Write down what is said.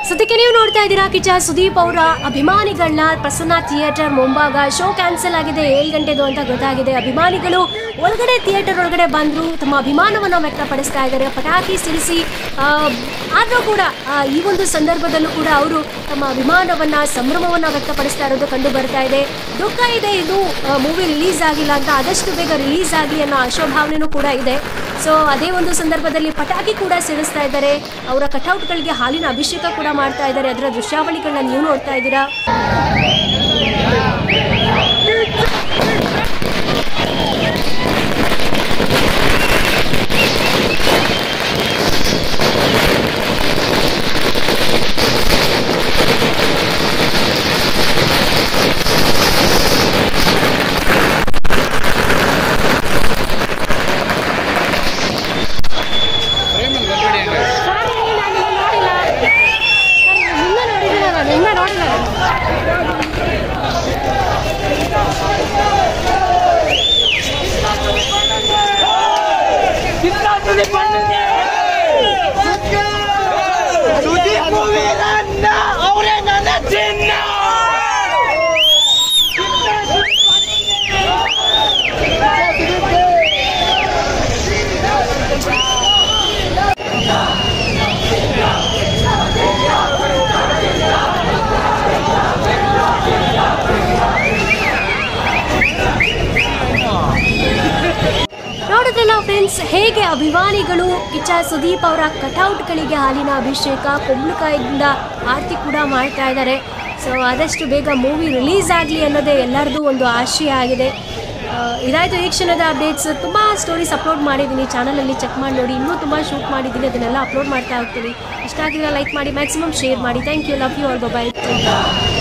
ಸದ್ಯಕ್ಕೆ ನೀವು ನೋಡ್ತಾ ಇದ್ದೀರಾ ಕಿಚ್ಚ ಸುದೀಪ್ ಅವರ ಅಭಿಮಾನಿಗಳನ್ನ ಪ್ರಸನ್ನ ಥಿಯೇಟರ್ ಮುಂಭಾಗ ಶೋ ಕ್ಯಾನ್ಸಲ್ ಆಗಿದೆ ಏಳು ಗಂಟೆದು ಅಂತ ಗೊತ್ತಾಗಿದೆ ಅಭಿಮಾನಿಗಳು ಒಳಗಡೆ ಥಿಯೇಟರ್ ಒಳಗಡೆ ಬಂದರು ತಮ್ಮ ಅಭಿಮಾನವನ್ನು ವ್ಯಕ್ತಪಡಿಸ್ತಾ ಇದ್ದಾರೆ ಪಟಾಕಿ ಸಿಡಿಸಿ ಆದರೂ ಕೂಡ ಆ, ಈ ಒಂದು ಸಂದರ್ಭದಲ್ಲೂ ಕೂಡ ಅವರು ತಮ್ಮ ಅಭಿಮಾನವನ್ನು ಸಂಭ್ರಮವನ್ನು ವ್ಯಕ್ತಪಡಿಸ್ತಾ ಇರೋದು ಕಂಡು ಬರ್ತಾ ಇದೆ ದುಃಖ ಇದೆ ಇದು ಮೂವಿ ರಿಲೀಸ್ ಆಗಿಲ್ಲ ಅಂತ ಆದಷ್ಟು ಬೇಗ ರಿಲೀಸ್ ಆಗಿ ಅನ್ನೋ ಆಶೋಭಾವನೆನೂ ಕೂಡ ಇದೆ ಸೊ ಅದೇ ಒಂದು ಸಂದರ್ಭದಲ್ಲಿ ಪಟಾಕಿ ಕೂಡ ಸಿಡಿಸ್ತಾ ಇದ್ದಾರೆ ಅವರ ಕಟೌಟ್ಗಳಿಗೆ ಹಾಲಿನ ಅಭಿಷೇಕ ಕೂಡ ಮಾಡ್ತಾ ಇದ್ದಾರೆ ಅದರ ದೃಶ್ಯಾವಳಿಗಳನ್ನ ನೀವು ನೋಡ್ತಾ ಇದ್ದೀರಾ ಸುದೀಪ್ ವೀರಣ್ಣ ಅವರೇ ನನ್ನ ಚಿನ್ನ ನೋಡಿದ್ರಲ್ಲ ಫ್ರೆಂಡ್ಸ್ ಹೇಗೆ ಅಭಿಮಾನಿಗಳು ಕಿಚ್ಚ ಸುದೀಪ್ ಅವರ ಕಟೌಟ್ಗಳಿಗೆ ಹಾಲಿನ ಅಭಿಷೇಕ ಕುಂಬಳಕಾಯಿಂದ ಆರತಿ ಕೂಡ ಮಾಡ್ತಾ ಇದ್ದಾರೆ ಸೊ ಆದಷ್ಟು ಬೇಗ ಮೂವಿ ರಿಲೀಸ್ ಆಗಲಿ ಅನ್ನೋದೇ ಎಲ್ಲರದ್ದು ಒಂದು ಆಶಯ ಆಗಿದೆ ಆ, ಇದಾಯಿತು ಈ ಕ್ಷಣದ ಅಪ್ಡೇಟ್ಸ್ ತುಂಬ ಸ್ಟೋರೀಸ್ ಅಪ್ಲೋಡ್ ಮಾಡಿದ್ದೀನಿ ಚಾನಲಲ್ಲಿ ಚೆಕ್ ಮಾಡಿ ನೋಡಿ ಇನ್ನೂ ತುಂಬ ಶೂಟ್ ಮಾಡಿದ್ದೀನಿ ಅದನ್ನೆಲ್ಲ ಅಪ್ಲೋಡ್ ಮಾಡ್ತಾ ಹೋಗ್ತೀನಿ ಇಷ್ಟ ಆಗಿದ್ರೆ ಲೈಕ್ ಮಾಡಿ ಮ್ಯಾಕ್ಸಿಮಮ್ ಶೇರ್ ಮಾಡಿ thank you love you all by